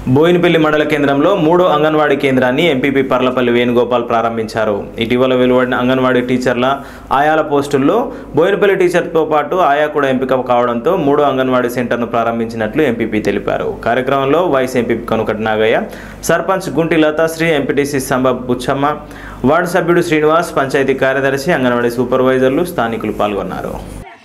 బోయినపల్లి మండల కేంద్రంలో మూడో అంగన్వాడీ కేంద్రాన్ని ఎంపీపీ పర్లపల్లి వేణుగోపాల్ ప్రారంభించారు ఇటీవల వెలువడిన అంగన్వాడీ టీచర్ల ఆయాల పోస్టుల్లో బోయినపల్లి టీచర్తో పాటు ఆయా కూడా ఎంపిక కావడంతో మూడో అంగన్వాడీ సెంటర్ను ప్రారంభించినట్లు ఎంపీపీ తెలిపారు కార్యక్రమంలో vice MPP Kanukati Nagaiah sarpanch Gunti Lathasri MPTC సంబ బుచ్చమ్మ వార్డు సభ్యుడు శ్రీనివాస్ పంచాయతీ కార్యదర్శి అంగన్వాడీ సూపర్వైజర్లు స్థానికులు పాల్గొన్నారు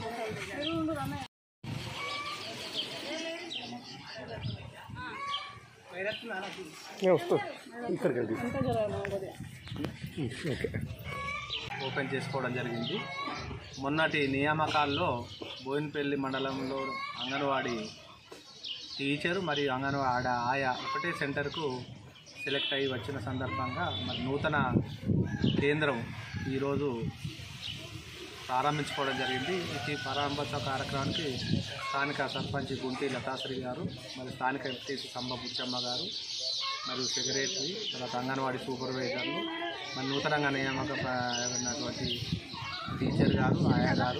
ఓపెన్ చేసుకోవడం జరిగింది మొన్నటి నియామకాల్లో బోయినపల్లి మండలంలో అంగన్వాడీ టీచరు మరియు అంగన్వాడ ఆయా ఒకటే సెంటర్కు సెలెక్ట్ అయ్యి వచ్చిన సందర్భంగా మరి నూతన కేంద్రం ఈరోజు ప్రారంభించుకోవడం జరిగింది ఈ ప్రారంభోత్సవ కార్యక్రమానికి స్థానిక సర్పంచ్ గుంటి లతాశ్రీ గారు మరి స్థానిక ఎంపీసీ సంబ బుచ్చమ్మ గారు మరియు సెక్రటరీ తర్వాత అంగన్వాడీ సూపర్వైజర్లు మరి నూతనంగా నియామక అయినటువంటి టీచర్ గారు ఆయా గారు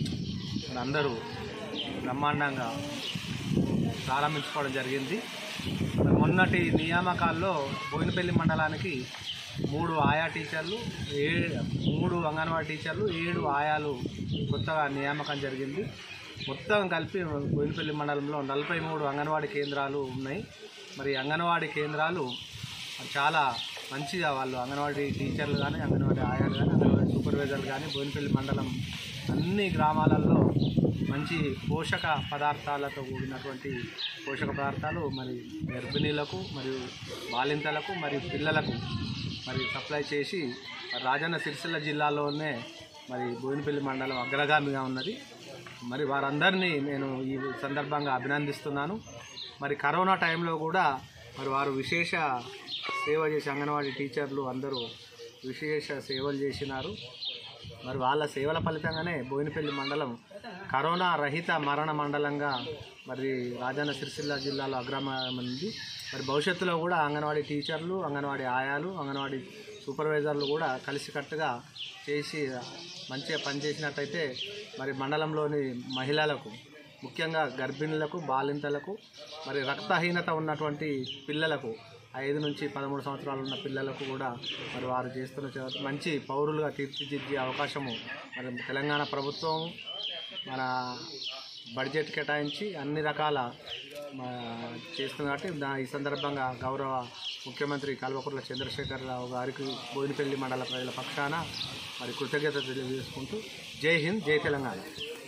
మరి అందరూ బ్రహ్మాండంగా ప్రారంభించుకోవడం జరిగింది మరి మొన్నటి నియామకాల్లో బోయినపల్లి మండలానికి మూడు ఆయా టీచర్లు ఏ మూడు అంగన్వాడీ టీచర్లు ఏడు ఆయాలు కొత్తగా నియామకం జరిగింది మొత్తం కలిపి బోయినపల్లి మండలంలో నలభై మూడు అంగన్వాడీ కేంద్రాలు ఉన్నాయి మరి అంగన్వాడీ కేంద్రాలు చాలా మంచిగా వాళ్ళు అంగన్వాడీ టీచర్లు కానీ అంగన్వాడీ ఆయాలు కానీ అంగన్వాడీ సూపర్వైజర్లు కానీ బోయినపల్లి మండలం అన్ని గ్రామాలలో మంచి పోషక పదార్థాలతో కూడినటువంటి పోషక పదార్థాలు మరి గర్భిణీలకు మరియు బాలింతలకు మరియు పిల్లలకు మరి సప్లై చేసి మరి రాజన్న సిరిసిల్ల జిల్లాలోనే మరి బోయినపల్లి మండలం అగ్రగామిగా ఉన్నది మరి వారందరినీ నేను ఈ సందర్భంగా అభినందిస్తున్నాను మరి కరోనా టైంలో కూడా మరి వారు విశేష సేవ చేసి అంగన్వాడీ టీచర్లు అందరూ విశేష సేవలు చేసినారు మరి వాళ్ళ సేవల ఫలితంగానే బోయినపల్లి మండలం కరోనా రహిత మరణ మండలంగా మరి రాజన్న సిరిసిల్ల జిల్లాలో అగ్రమైంది మరి భవిష్యత్తులో కూడా అంగన్వాడీ టీచర్లు అంగన్వాడీ ఆయాలు అంగన్వాడీ సూపర్వైజర్లు కూడా కలిసికట్టుగా చేసి మంచిగా పనిచేసినట్టయితే మరి మండలంలోని మహిళలకు ముఖ్యంగా గర్భిణులకు బాలింతలకు మరి రక్తహీనత ఉన్నటువంటి పిల్లలకు ఐదు నుంచి పదమూడు సంవత్సరాలు ఉన్న పిల్లలకు కూడా మరి వారు చేస్తున్న చే- మంచి పౌరులుగా తీర్చిదిద్దే అవకాశము మరి తెలంగాణ ప్రభుత్వం మన బడ్జెట్ కేటాయించి అన్ని రకాల మా, చేస్తుంది కాబట్టి దా ఈ సందర్భంగా గౌరవ ముఖ్యమంత్రి కల్వకుర్ల చంద్రశేఖరరావు గారికి బోయినపల్లి మండల ప్రజల పక్షాన మరి కృతజ్ఞత తెలియజేసుకుంటూ జై హింద్ జై తెలంగాణ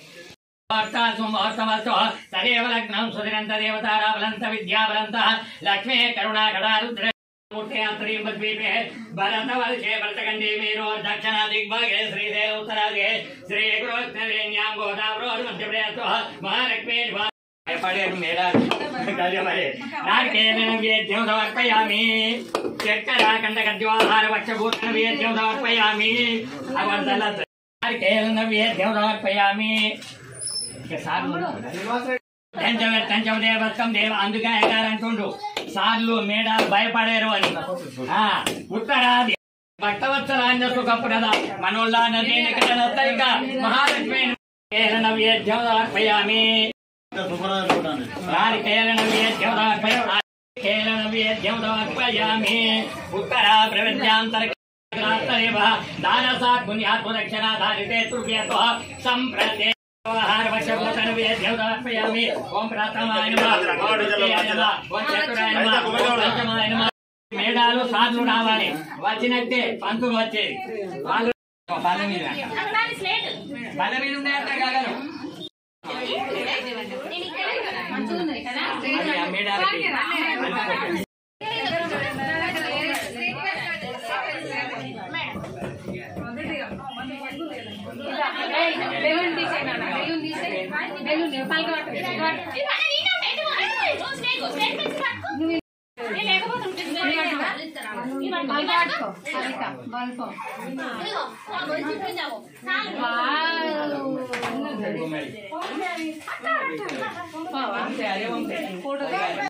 వార్తాసు తదేవ లగ్నం సుదినంత దేవతారావలంత విద్యావలంత లక్ష్మీ కరుణా కడారుద్ర మూర్త్యాంతరీంబద్వీపే భరతవర్షే భరతఖండే మేరో దక్షిణ దిగ్భాగే శ్రీదేవ ఉత్తరాదే శ్రీ గురువేణ్యాం గోదావరో మధ్యప్రదేశ్ మహాలక్ష్మీ పడేరు మేడా మరి నాకేన వేద్యం సమర్పయామి చక్కరాఖండ గద్యోహార వక్షభూషణ వేద్యం సమర్పయామి అవంతల నాకేన వేద్యం సమర్పయామి దేవత్వం దేవ అందుకే అంటుండు సార్లు మేడాలు భయపడేరు అని ఆ, ఉత్తరాది భక్తవత్సలాన్య సుఖప్రద మనోళ్ళ నదీనిక మహాలక్ష్మి కేరణ వేద్యం సమర్పయామి కేరణ వేద్యం సమర్పయామి కేరణ వేద్యం సమర్పయామి ఉత్తరా ప్రవిద్యాంతర దానసా పుణ్యాత్మరక్షణాధారితే తృప్యత్వ సంప్రతే వ్యవహారవశభూతనవేద్యమర్పయామి ఓం ప్రాతమాయ నమః ఓం ద్వితీయాయ నమః ఓం చతురాయ నమః ఓం పంచమాయ నమః మేడాలు సార్లు రావాలి వచ్చినట్టే పంతులు వచ్చేది వాళ్ళు పళ్ళ మీద పళ్ళ మీద ఉన్నాయంట గగను అది ఆ మేడాలకి బెలూన్ తీసేయ్ నాన్న బెలూన్ తీసేయ్ బెలూన్ పలక అంతే అదే ఉంటాయి